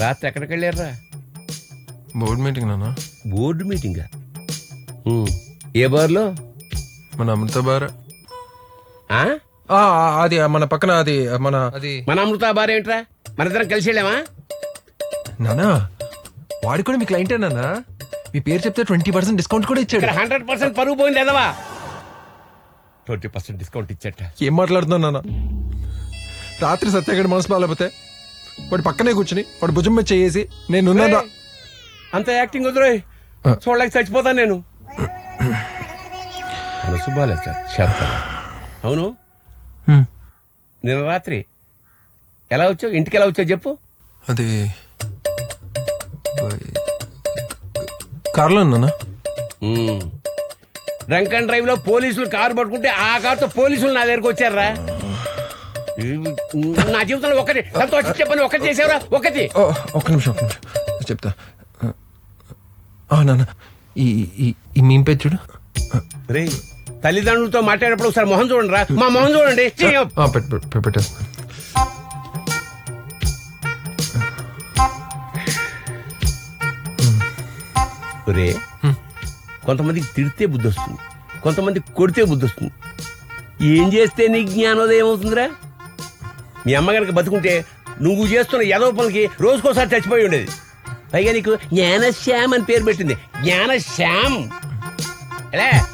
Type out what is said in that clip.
రాత్రి ఎక్కడికి వెళ్ళారా బోర్డు మీటింగ్ నాన్న బోర్డు మీటింగా ఏ బార్లో మన అమృత బార ఆ? ఆ, ఆ, అది మన పక్కన అది మన అది మన అమృత బార్ ఏంట్రా మన ఇద్దరం కలిసి వెళ్ళామా నానా వాడి కూడా మీ క్లయింటే నాన్న మీ పేరు చెప్తే ట్వంటీ పర్సెంట్ డిస్కౌంట్ కూడా ఇచ్చాడు ఇక్కడ హండ్రెడ్ పర్సెంట్ పరుగు పోయింది ఎదవా ట్వంటీ పర్సెంట్ డిస్కౌంట్ ఇచ్చట ఏం మాట్లాడుతున్నావు నాన్న రాత్రి సత్యగడ మనసులో లేకపోతే వాడి పక్కనే కూర్చుని వాడు భుజం మీద చేసి నేను ఉన్నాను రా- అంత యాక్టింగ్ వదిలే ఆ. చూడలేక చచ్చిపోతాను నేను మనసు బాగాలేదు సార్ చేస్తాను అవును హ్మ్. నిన్న రాత్రి ఎలా వచ్చావు ఇంటికి ఎలా వచ్చావు చెప్పు అది కార్లో నాన్న డ్రంక్ అండ్ డ్రైవ్ లో పోలీసులు కారు పట్టుకుంటే ఆ కారుతో పోలీసులు నా దగ్గరకు వచ్చారా నా జీవితంలో ఒకటి సంతోషం చెప్పని ఒకటి చేసావురా ఒకటి ఓ, ఒక్క నిమిషం ఒక్క నిమిషం చెప్తా ఆ, నాన్న ఈ ఈ ఈ మీమ్ పేజ్ చూడు రే తల్లిదండ్రులతో మాట్లాడేటప్పుడు ఒకసారి మొహం చూడండి రా మా మొహం చూడండి ఛీ! ఆ, పెట్టు పెట్టు, పెట్టు, పెట్టేస్తాను రే కొంతమందికి తిడితే బుద్ధి వస్తుంది కొంతమంది కొడితే బుద్ధి వస్తుంది ఏం చేస్తే నీకు జ్ఞానోదయం అవుతుందిరా మీ అమ్మగారికి బతుకుంటే నువ్వు చేస్తున్న యదవ పనులకి రోజుకోసారి చచ్చిపోయి ఉండేది పైగా నీకు జ్ఞానశ్యామ్ అని పేరు పెట్టింది జ్ఞానశ్యామ్ ఎలా